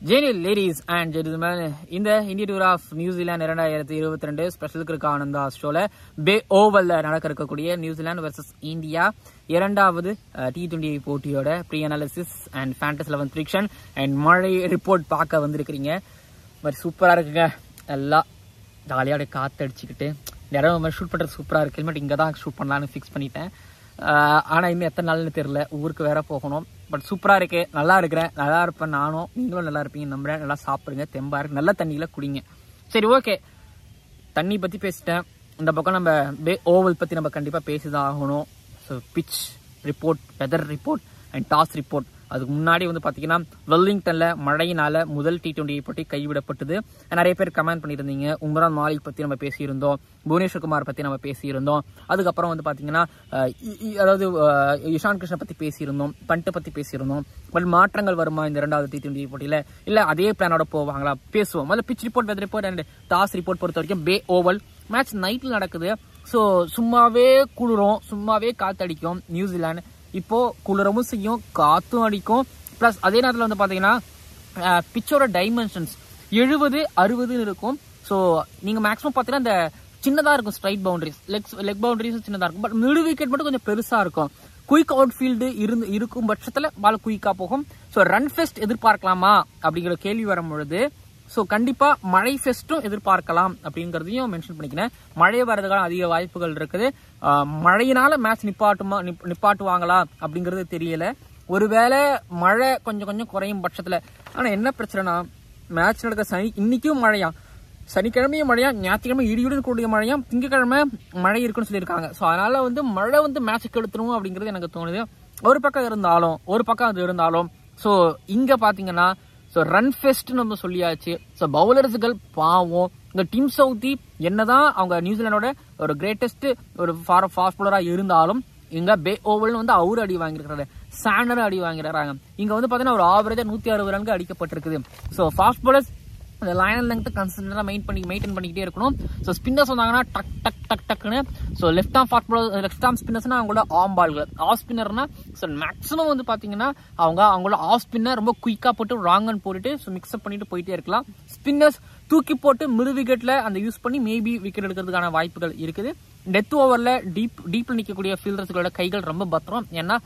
Jenny ladies and gentleman இந்த இந்திய tour of New Zealand இரண்டாயிரத்தி இருபத்தி ரெண்டு ஸ்பெஷல் கிரிக் ஆனந்தா ஷோல பே ஓவல்ல நடக்க இருக்கக்கூடிய நியூசிலாந்து வர்சஸ் இந்தியா இரண்டாவது டி டுவெண்டி போட்டியோட pre analysis and fantasy eleven prediction and மழை ரிப்போர்ட் பார்க்க வந்திருக்கிறீங்க பட் சூப்பரா இருக்குங்க எல்லாம் ஜாலியாக அப்படியே காத்தடிச்சுக்கிட்டு இந்த இடம் ஷூட் பண்ணுறது சூப்பராக இருக்கு ஹெல்மெட் இங்கே தான் ஷூட் பண்ணலான்னு ஃபிக்ஸ் பண்ணிட்டேன் ஆனால் இன்னும் எத்தனை நாள்னு தெரியல ஊருக்கு வேற போகணும் பட் சூப்பராக இருக்கு நல்லா இருக்கிறேன் நல்லா இருப்பேன் நானும் நீங்களும் நல்லா இருப்பீங்க நம்புறேன் நல்லா சாப்பிடுங்க தெம்பா இருக்கு நல்ல தண்ணியில் குடிங்க சரி ஓகே தண்ணி பற்றி பேசிட்டேன் இந்த பக்கம் நம்ம பே ஓவல் பற்றி நம்ம கண்டிப்பாக பேசி தான் ஆகணும் so pitch report weather report and toss report அதுக்கு முன்னாடி வந்து பார்த்தீங்கன்னா வெல்லிங்டன்ல மழையினால முதல் டி டுவெண்டி போட்டி கைவிடப்பட்டது நிறைய பேர் கமெண்ட் பண்ணியிருந்தீங்க உம்ரான் மாலிக் பற்றி நம்ம பேசியிருந்தோம் புவனேஸ்வர் குமார் பற்றி நம்ம பேசியிருந்தோம் அதுக்கப்புறம் வந்து பார்த்தீங்கன்னா அஹ், இ- இ- அதாவது அஹ், இஷான் கிருஷ்ண பற்றி பேசியிருந்தோம் பண்ட்டை பற்றி பேசியிருந்தோம் பட் மாற்றங்கள் வருமா இந்த இரண்டாவது டி டுவெண்டி போட்டியில் இல்லை அதே பிளானோட போவாங்களா பேசுவோம் முதல்ல pitch report weather report and toss report பொறுத்த வரைக்கும் பே ஓவல் மேட்ச் நைட்டில் நடக்குது ஸோ சும்மாவே குளிரும் சும்மாவே காத்தடிக்கும் நியூசிலாந்து இப்போ குளிரவும் செய்யும் காத்தும் அடிக்கும் ப்ளஸ் அதே நேரத்தில் வந்து பார்த்தீங்கன்னா பிச்சோட டைமென்ஷன்ஸ் எழுபது அறுபதுன்னு இருக்கும் ஸோ நீங்கள் மேக்ஸிமம் பார்த்தீங்கன்னா இந்த சின்னதாக இருக்கும் ஸ்ட்ரைட் பவுண்டரிஸ் லெக் லெக் பவுண்டரிஸும் சின்னதாக இருக்கும் பட் மிடு விக்கெட் மட்டும் கொஞ்சம் பெருசாக இருக்கும் குயிக் அவுட் ஃபீல்டு இருந்து இருக்கும் பட்சத்தில் பால் குயிக்காக போகும் ஸோ ரன் ஃபெஸ்ட் எதிர்பார்க்கலாமா அப்படிங்கிற கேள்வி வரும் பொழுது ஸோ கண்டிப்பா மழை ஃபெஸ்ட்டும் எதிர்பார்க்கலாம் அப்படிங்கிறதையும் மென்ஷன் பண்ணிக்கிறேன் மழை வர்றதுக்கான அதிக வாய்ப்புகள் இருக்குது ஆஹ் மழையினால மேட்ச் நிப்பாட்டுமா நிப்- நிப்பாட்டுவாங்களா அப்படிங்கிறது தெரியல ஒருவேளை மழை கொஞ்சம் கொஞ்சம் குறையும் பட்சத்துல ஆனா என்ன பிரச்சனைனா மேட்ச் நடக்க சனி இன்னைக்கும் மழையா சனிக்கிழமையும் மழையா ஞாயிற்றுக்கிழமை இடியுடன் கூடிய மழையா திங்கக்கிழமை மழை இருக்குன்னு சொல்லியிருக்காங்க ஸோ அதனால வந்து மழை வந்து மேட்சுக்கு எடுத்துரும் அப்படிங்கிறது எனக்கு தோணுது ஒரு பக்கம் இருந்தாலும் ஒரு பக்கம் அது இருந்தாலும் ஸோ இங்க பாத்தீங்கன்னா ஸோ ரன் ஃபெஸ்ட் நம்ம சொல்லியாச்சு ஸோ பவுலர்ஸுகள் பாவம் இந்த டீம் சவுத்தி என்னதான் அவங்க நியூசிலாண்டோட ஒரு கிரேட்டஸ்ட் ஒரு ஃபார் ஃபாஸ்ட் பவுலராக இருந்தாலும் இங்க பே ஓவல்னு வந்து அவரு அடி வாங்கியிருக்கிறாரு சாண்டர் அடி வாங்கிடுறாங்க இங்க வந்து பாத்தீங்கன்னா ஒரு ஆவரேஜா நூத்தி அறுபது ரன்கள் அடிக்கப்பட்டிருக்குது ஸோ ஃபாஸ்ட் பவுலர்ஸ் அந்த லைன் லெங்த் கன்சிஸ்டன்டா மெயின் பண்ணி மெயின்டைன் பண்ணிக்கிட்டே இருக்கணும் ஸோ ஸ்பின்னர்ஸ் வந்தாங்கன்னா டக் டக் டக் டக்குன்னு so left arm fast ball left arm ஸ்பின்னர்ஸ்னா அவங்களோட ஆம் பால்கள் ஆஃப் ஸ்பின்னர்னா ஸோ மேக்ஸிமம் வந்து பாத்தீங்கன்னா அவங்க அவங்களோட ஆஃப் ஸ்பின்னர் ரொம்ப குயிக்கா போட்டு ராங் அண்ட் போட்டுட்டு ஸோ மிக்ஸ்அப் பண்ணிட்டு போயிட்டே இருக்கலாம் ஸ்பின்னர்ஸ் தூக்கி போட்டு மிடு விக்கெட்ல அந்த யூஸ் பண்ணி மேபி விக்கெட் எடுக்கிறதுக்கான வாய்ப்புகள் இருக்குது டெத் ஓவர்ல டீப் டீப்ல நிக்கக்கூடிய ஃபீல்டர்ஸ்களோட கைகள் ரொம்ப பத்திரம் ஏன்னா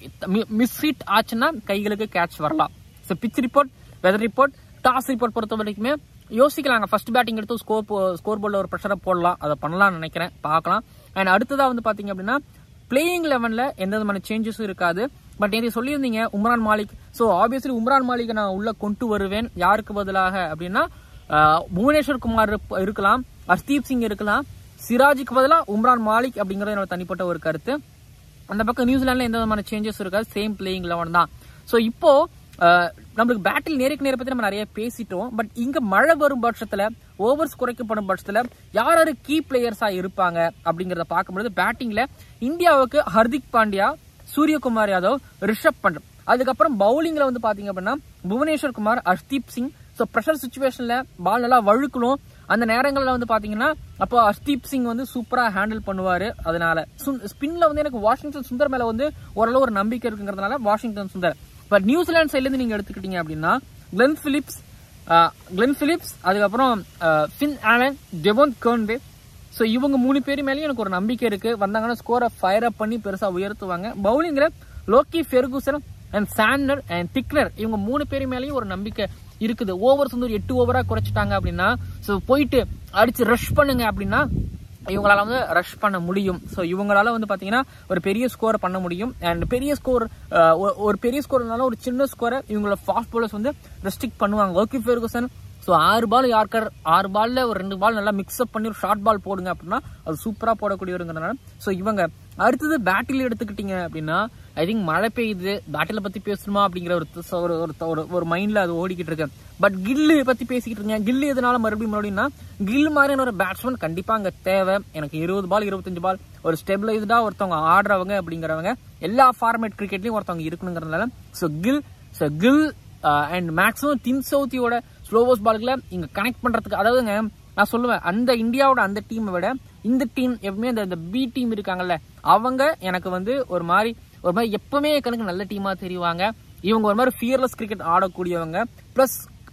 மிஸ் ஹிட் ஆச்சுன்னா கைகளுக்கு கேட்ச் வரலாம் so pitch report weather report toss report பொறுத்த வரைக்குமே யோசிக்கலாங்க ஃபர்ஸ்ட் பேட்டிங் எடுத்து ஸ்கோர் ஸ்கோர் போர்டில் ஒரு ப்ரெஷரை போடலாம் அதை பண்ணலாம்னு நினைக்கிறேன் பார்க்கலாம் அண்ட் அடுத்ததா வந்து பாத்தீங்க அப்படின்னா பிளேயிங் லெவன்ல எந்த விதமான சேஞ்சஸும் இருக்காது பட் நேற்று சொல்லியிருந்தீங்க உம்ரான் மாலிக் ஸோ ஆப்வியஸ்லி உம்ரான் மாலிக் நான் உள்ள கொண்டு வருவேன் யாருக்கு பதிலாக அப்படின்னா ஆஹ், புவனேஸ்வர் குமார் இருப்ப- இருக்கலாம் ஹர்தீப் சிங் இருக்கலாம் சிராஜுக்கு பதிலாக உம்ரான் மாலிக் அப்படிங்கிறது என்னோட தனிப்பட்ட ஒரு கருத்து அந்த பக்கம் நியூசிலாந்துல எந்த விதமான சேஞ்சஸ் இருக்காது சேம் பிளேயிங் லெவன் தான் ஸோ இப்போ அஹ், நம்மளுக்கு பேட்டில் நேருக்கு நேர பத்தி நம்ம நிறைய பேசிட்டோம் பட் இங்க மழை வரும் பட்சத்துல ஓவர்ஸ் குறைக்கப்படும் பட்சத்துல யார் யாரு கீ பிளேயர்ஸா இருப்பாங்க அப்படிங்கறத பார்க்கும்பொழுது பேட்டிங்ல இந்தியாவுக்கு ஹர்திக் பாண்டியா சூரியகுமார் யாதவ் ரிஷப் பண்ட் அதுக்கப்புறம் பவுலிங்ல வந்து பாத்தீங்க அப்படின்னா புவனேஸ்வர் குமார் ஹர்தீப் சிங் ஸோ ப்ரெஷர் சுச்சுவேஷன்ல பால் நல்லா வழுக்கணும் அந்த நேரங்கள்ல வந்து பாத்தீங்கன்னா அப்போ ஹர்தீப் சிங் வந்து சூப்பரா ஹேண்டில் பண்ணுவாரு அதனால ஸ்பின்ல வந்து எனக்கு வாஷிங்டன் சுந்தர் மேல வந்து ஓரளவு ஒரு நம்பிக்கை இருக்குங்கிறதுனால வாஷிங்டன் சுந்தர் பட் நியூசிலாந்து சைட்ல இருந்து நீங்க எடுத்துக்கிட்டீங்க அப்படின்னா கிளென் பிலிப்ஸ் கிளென் பிலிப்ஸ் அதுக்கப்புறம் Finn Allen Devon Conway so இவங்க மூணு பேர் மேலேயும் எனக்கு ஒரு நம்பிக்கை இருக்கு வந்தாங்கன்னா ஸ்கோரை ஃபயர் அப் பண்ணி பெருசா உயர்த்துவாங்க பவுலிங்ல Lockie Ferguson and Santner and Tickner இவங்க மூணு பேர் மேலேயும் ஒரு நம்பிக்கை இருக்குது ஓவர்ஸ் வந்து ஒரு எட்டு ஓவரா குறைச்சிட்டாங்க அப்படின்னா ஸோ போயிட்டு அடிச்சு ரஷ் பண்ணுங்க அப்படின்னா இவங்களால வந்து ரஷ் பண்ண முடியும் ஸோ இவங்களால வந்து பாத்தீங்கன்னா ஒரு பெரிய ஸ்கோர் பண்ண முடியும் அண்ட் பெரிய ஸ்கோர் ஒரு பெரிய ஸ்கோர்னால ஒரு சின்ன ஸ்கோரை இவங்களோட ஃபாஸ்ட் bowlers வந்து ரெஸ்ட்ரிக்ட் பண்ணுவாங்க ஓகே ஃபெர்குசன் ஸோ ஆறு பால் யார்கர் ஆறு பால்ல ஒரு ரெண்டு பால் நல்லா மிக்ஸ்அப் பண்ணி ஒரு ஷார்ட் பால் போடுங்க அப்படின்னா அது சூப்பரா போடக்கூடியவருங்கிறதுனால ஸோ இவங்க அடுத்தது பேட்டில் எடுத்துக்கிட்டீங்க அப்படின்னா ஐ திங்க் மழை பெய்யுது பேட்டில் பத்தி பேசணுமா அப்படிங்கிற ஒரு த- ஒரு ஒரு ஒரு- ஒரு மைண்ட்ல அது ஓடிக்கிட்டு இருக்கு பட் கில்லு பத்தி பேசிக்கிட்டு இருக்கீங்க கில்லு எதனால மறுபடியும் மறுபடியும்னா கில் மாதிரியான ஒரு பேட்ஸ்மேன் கண்டிப்பா அங்க தேவை எனக்கு இருபது பால் இருபத்தஞ்சு பால் ஒரு ஸ்டெபிளைஸ்டா ஒருத்தவங்க ஆடுறவங்க அப்படிங்கிறவங்க எல்லா ஃபார்மேட் கிரிக்கெட்லயும் ஒருத்தவங்க இருக்கணுங்கிறதுனால so Gill so Gill and maximum Tim சவுத்தியோட ஸ்லோவஸ் பால்களை இங்க கனெக்ட் பண்றதுக்கு அதாவதுங்க நான் சொல்லுவேன் அந்த இந்தியாவோட அந்த டீமை விட இந்த டீம் எப்பவுமே அந்த இந்த பி டீம் இருக்காங்கல்ல அவங்க எனக்கு வந்து ஒரு மாதிரி ஒரு மாதிரி எப்பவுமே கணக்கு நல்ல டீமா தெரிவாங்க இவங்க ஒரு மாதிரி ஃபியர்லெஸ் கிரிக்கெட் ஆடக்கூடியவங்க பிளஸ்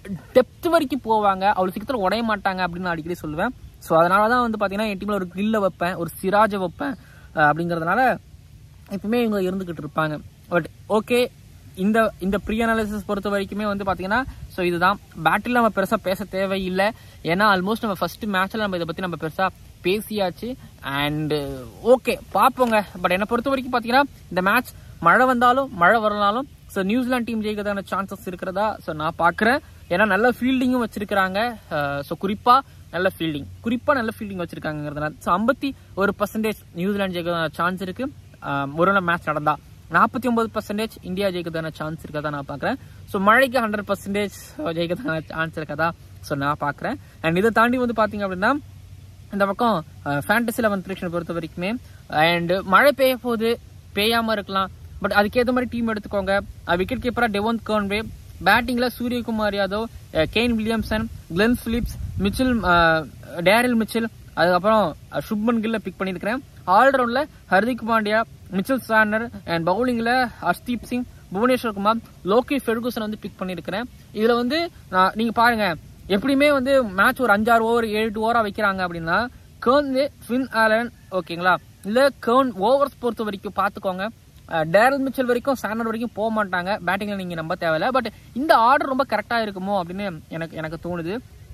டெப்த் வரைக்கும் போவாங்க அவ்வளோ சீக்கிரத்தில் உடைய மாட்டாங்க அப்படின்னு நான் அடிக்கடி சொல்லுவேன் ஸோ அதனால தான் வந்து பார்த்தீங்கன்னா என் டீமில் ஒரு கில்ல வைப்பேன் ஒரு சிராஜை வைப்பேன் அஹ் அப்படிங்கிறதுனால எப்பவுமே இவங்க இருந்துகிட்டு இருப்பாங்க பட் ஓகே இந்த இந்த ப்ரீ அனாலிசிஸ் பொறுத்த வரைக்குமே வந்து பாத்தீங்கன்னா ஸோ இதுதான் பேட்டில் நம்ம பெருசா பேச தேவையில்லை ஏன்னா ஆல்மோஸ்ட் நம்ம ஃபர்ஸ்ட் மேட்ச்ல நம்ம இதை பத்தி நம்ம பெருசா பேசியாச்சு அண்ட் ஓகே பார்ப்போங்க பட் என்னை பொறுத்த வரைக்கும் பாத்தீங்கன்னா இந்த மேட்ச் மழை வந்தாலும் மழை வரலாலும் ஸோ நியூசிலாந்து டீம் ஜெயிக்கிறதான சான்சஸ் இருக்கிறதா ஸோ நான் பார்க்குறேன் ஏன்னா நல்ல ஃபீல்டிங்கும் வச்சிருக்கிறாங்க ஸோ குறிப்பா நல்ல ஃபீல்டிங் குறிப்பா நல்ல ஃபீல்டிங் வச்சிருக்காங்கிறதுனால ஸோ ஐம்பத்தி ஒரு பர்சன்டேஜ் நியூசிலாந்து ஜெயிக்கிறதான சான்ஸ் இருக்கு ஆஹ் ஒரு மேட்ச் நடந்தா நாற்பத்தி ஒன்பது பர்சன்டேஜ் இந்தியா ஜெயிக்கிறதான சான்ஸ் இருக்கதா நான் பார்க்குறேன் ஸோ மழைக்கு ஹண்ட்ரட் பர்சன்டேஜ் ஜெயிக்கிறதான சான்ஸ் இருக்கதா ஸோ நான் பார்க்குறேன் அண்ட் இதை தாண்டி வந்து பார்த்தீங்க அப்படின்னா இந்த பக்கம் ஃபேண்டசி லெவன் ப்ரிடிக்ஷன் பொறுத்த வரைக்குமே அண்ட் மழை பெய்ய போகுது பெய்யாம இருக்கலாம் பட் அதுக்கேற்ற மாதிரி டீம் எடுத்துக்கோங்க விக்கெட் கீப்பரா டெவோன் கர்ன்வே பேட்டிங்ல Suryakumar Yadav ah Kane Williamson Glenn Phillips Mitchell ah Daryl Mitchell அதுக்கப்புறம் அஹ் சுப்மன் கில்ல பிக் பண்ணியிருக்கிறேன் ஆல்ரவுண்ட்ல Hardik Pandya Mitchell Santner and பவுலிங்ல ஹர்ஷ்தீப் சிங் புவனேஸ்வர் குமார் லோகி ஃபெர்குசன் வந்து பிக் பண்ணியிருக்கிறேன் இதுல வந்து நான் நீங்க பாருங்க எப்படியுமே வந்து மேட்ச் ஒரு அஞ்சாறு ஓவர் ஏழு எட்டு ஓவரா வைக்கிறாங்க அப்படின்னா கேர்ன் ஃபின் ஆலன் ஓகேங்களா இல்ல கேர்ன் ஓவர்ஸ் பொறுத்த வரைக்கும் பாத்துக்கோங்க டேரல் மிச்சல் வரைக்கும் சானர் வரைக்கும் போக மாட்டாங்க பேட்டிங்ல நீங்க நம்ப தேவையில்ல பட் இந்த ஆர்டர் ரொம்ப கரெக்டா இருக்குமோ அப்படின்னு எனக்கு எனக்கு தோணுது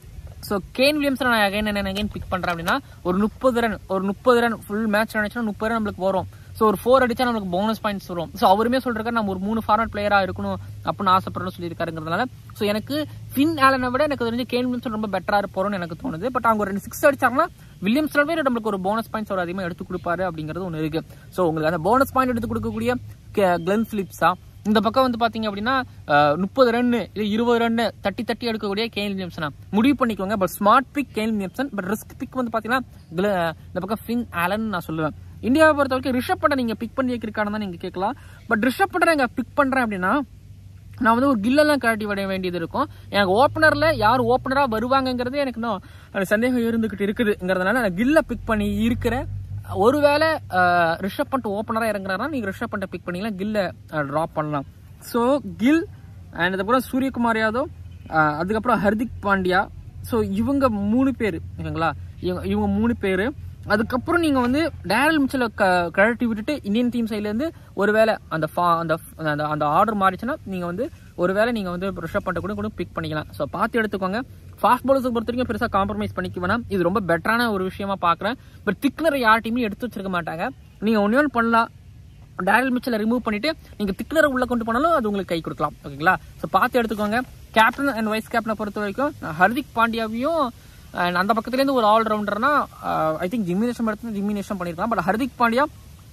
ஸோ கேன் வில்லியம்ஸ் நான் அகைன் என்ன அகைன் பிக் பண்றேன் அப்படின்னா ஒரு முப்பது ரன் ஒரு முப்பது ரன் ஃபுல் மேட்ச் நினைச்சா முப்பது ரன் நம்மளுக்கு வரும் ஸோ ஒரு ஃபோர் அடிச்சா நம்மளுக்கு போனஸ் பாயிண்ட்ஸ் வரும் ஸோ அவருமே சொல்றாரு நம்ம ஒரு மூணு ஃபார்மட் பிளேயரா இருக்கணும் அப்படின்னு ஆசைப்படுறேன்னு சொல்லியிருக்காருங்கிறதுனால ஸோ எனக்கு ஃபின் ஆலனை விட எனக்கு தெரிஞ்சு கேன் வில்லியம்ஸ் ரொம்ப பெட்டரா இருப்போம்னு எனக்கு தோணுது பட் அவங்க ஒரு ரெண்டு சிக்ஸ் அடிச்சாங்கன்னா வில்லியம்ஸ்லவே நம்மளுக்கு ஒரு போனஸ் பாயிண்ட்ஸ் ஒரு அதிகமாக எடுத்து கொடுப்பாரு அப்படிங்கிறது ஒன்று இருக்கு ஸோ உங்களுக்கு அந்த போனஸ் பாயிண்ட் எடுத்து கொடுக்கக்கூடிய கிளென் பிலிப்ஸா இந்த பக்கம் வந்து பாத்தீங்க அப்படின்னா முப்பது ரன் இல்ல இருபது ரன் தட்டி தட்டி எடுக்கக்கூடிய கேன் வில்லியம்சனா முடிவு பண்ணிக்கோங்க but smart pick Kane Williamson but risk pick வந்து பாத்தீங்கன்னா gl- இந்த பக்கம் ஃபின் ஆலன் நான் சொல்லுவேன் இந்தியாவை பொறுத்த வரைக்கும் ரிஷப் பண்டை நீங்க பிக் பண்ணி வைக்கிறக்கான தான் நீங்க கேட்கலாம் பட் ரிஷப் பண்டை இங்க பிக் பண்றேன் அப்படின்னா நான் வந்து ஒரு கில்லெல்லாம் கழட்டி விட வேண்டியது இருக்கும் எனக்கு ஓப்பனர்ல யார் ஓப்பனரா வருவாங்கங்கிறது எனக்கு இன்னும் அது சந்தேகம் இருந்துகிட்டு இருக்குதுங்கிறதுனால நான் கில்ல பிக் பண்ணி இருக்கிறேன் ஒருவேளை அஹ், ரிஷப் பண்ட் ஓப்பனரா இறங்குறாருன்னா நீங்க ரிஷப் பண்ட்டை பிக் பண்ணிக்கலாம் கில்ல ட்ராப் பண்ணலாம் ஸோ கில் அண்ட் அதுக்கப்புறம் சூரியகுமார் யாதவ் அஹ், அதுக்கப்புறம் ஹர்திக் பாண்டியா ஸோ இவங்க மூணு பேர் ஓகேங்களா இவங்க இவங்க மூணு பேர் அதுக்கப்புறம் நீங்க வந்து டேரல் மிச்சல கழட்டி விட்டுட்டு இந்தியன் டீம் சைட்ல இருந்து ஒருவேளை அந்த fa- அந்த அந்த- அந்த ஆர்டர் மாறிச்சுன்னா நீங்க வந்து ஒருவேளை நீங்க வந்து ரிஷப் பண்ணிட்டு கூட கூட பிக் பண்ணிக்கலாம் ஸோ பார்த்து எடுத்துக்கோங்க ஃபாஸ்ட் பாலர்ஸ் பொறுத்த வரைக்கும் பெருசா காம்ப்ரமைஸ் பண்ணிக்க வேணாம் இது ரொம்ப பெட்டரான ஒரு விஷயமா பாக்குறேன் பட் திக்னர் யார் டீம்லையும் எடுத்து வச்சிருக்க மாட்டாங்க நீங்க ஒன்னே ஒன்று பண்ணலாம் டேரல் மிச்சலை ரிமூவ் பண்ணிட்டு நீங்க திக்னரை உள்ள கொண்டு போனாலும் அது உங்களுக்கு கை கொடுக்கலாம் ஓகேங்களா ஸோ பார்த்து எடுத்துக்கோங்க கேப்டன் அண்ட் வைஸ் கேப்டனை பொறுத்த வரைக்கும் நான் ஹர்திக் பாண்டியாவையும் and அந்த பக்கத்துலேருந்து ஒரு ஆல்ரவுண்டர்னா ஐ திங்க் ஜிமினேஷன் எடுத்து ஜிமினேஷன் பண்ணியிருக்கலாம் பட் ஹர்திக் பாண்டியா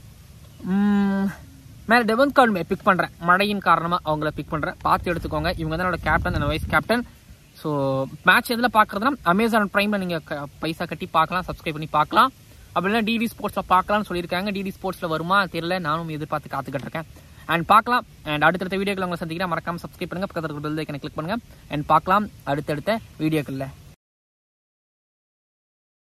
ம், மேல டெவன் கார்டுமே பிக் பண்றேன் மழையின் காரணமா அவங்கள பிக் பண்றேன் பார்த்து எடுத்துக்கோங்க இவங்க தான் என்னோட captain and vice captain so match எதில் பார்க்கறதுனா அமேசான் பிரைம்ல நீங்க க- பைசா கட்டி பார்க்கலாம் சப்ஸ்கிரைப் பண்ணி பார்க்கலாம் அப்படின்னா டிடி ஸ்போர்ட்ஸ்ல பார்க்கலாம்னு சொல்லியிருக்காங்க டிடி ஸ்போர்ட்ஸ்ல வருமா தெரியல நானும் எதிர்பார்த்து காத்துக்கிட்டு இருக்கேன் அண்ட் பார்க்கலாம் அண்ட் அடுத்தடுத்த வீடியோக்கள் உங்களை சந்திக்கிறேன் மறக்காம சப்ஸ்கிரைப் பண்ணுங்க பக்கத்தில் இருக்க பெல் ஐக்கனை கிளிக் பண்ணுங்க அண்ட் பார்க்கலாம் அடுத்தடுத்த வீடியோக்கள்ல